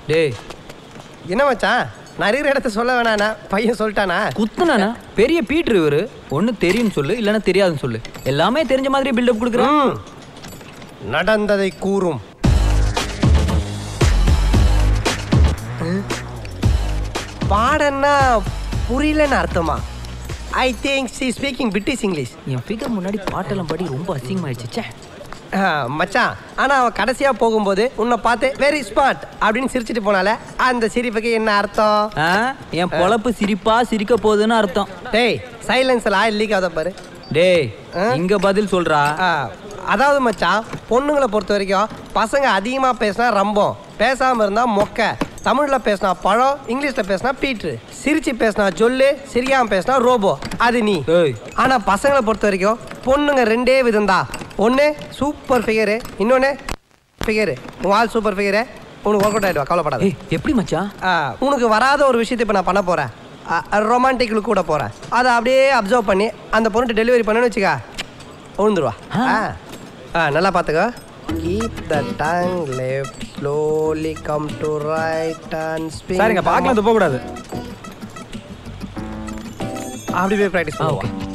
டேய் என்ன மச்சான் நான் இருக்கிற இடத்த சொல்ல வேணாண்ணா பையன் சொல்லிட்டானா குத்துனானா பெரிய பீட்ரு இவரு ஒண்ணு தெரியும்னு சொல்லு இல்லைன்னா தெரியாதுன்னு சொல்லு எல்லாமே தெரிஞ்ச மாதிரி பில்டப் கொடுக்குறான் ம். நடந்ததை கூறும் பாடன்னா புரியலன்னு அர்த்தமா I think she speaking British English என் ஃபிகர் முன்னாடி பாட்டெல்லாம் பாடி ரொம்ப அசிங்கமாயிடுச்சு ச்சே. மச்சான் ஆனா அவன் கடைசியா போகும்போது உன்னை பார்த்து வெரி ஸ்மார்ட் அப்படின்னு சிரிச்சிட்டு போனால அந்த சிரிப்புக்கு என்ன அர்த்தம் ஆ என் பொழப்பு சிரிப்பா சிரிக்க போகுதுன்னு அர்த்தம் டேய் சைலன்ஸ்ல ஆயில் லீக் ஆகுத பாரு டேய் ஆ? இங்க பதில் சொல்றா ஆ, அதாவது மச்சான் பொண்ணுங்களை பொறுத்த வரைக்கும் பசங்க அதிகமா பேசினா ரம்பம் பேசாம இருந்தா மொக்க தமிழ்ல பேசினா பழம் இங்கிலீஷ்ல பேசினா பீட்ரு சிரிச்சு பேசினா ஜொல்லு சிரியாம பேசினா ரோபோ அது நீ ஏய் ஆனா பசங்களை பொறுத்த வரைக்கும் பொண்ணுங்க ரெண்டே விதம்தா ஒண்ணு சூப்பர் ஃபிகரு இன்னொன்னு ஃபிகரு உன் ஆள் சூப்பர் ஃபிகரு உனக்கு ஒர்க் அவுட் ஆயிடுவா கவலைப்படாத ஏய் எப்படி மச்சான் ஆ, உனக்கு வராத ஒரு விஷயத்தை இப்போ நான் பண்ண போகிறேன் ரொமான்டிக் கூட போகிறேன் அதை அப்படியே அப்சர்வ் பண்ணி அந்த பொண்ணுட்டு டெலிவரி பண்ணணும்னு வச்சுக்கா உழுந்துருவா ஆ ஆ நல்லா பார்த்துக்கோ keep the tongue left slowly come to right and speak sir இங்க பார்க்கலாம் போக கூடாது அப்படி போய் ப்ராக்டிஸ் ஆ பண்ணுவோம் ஓகே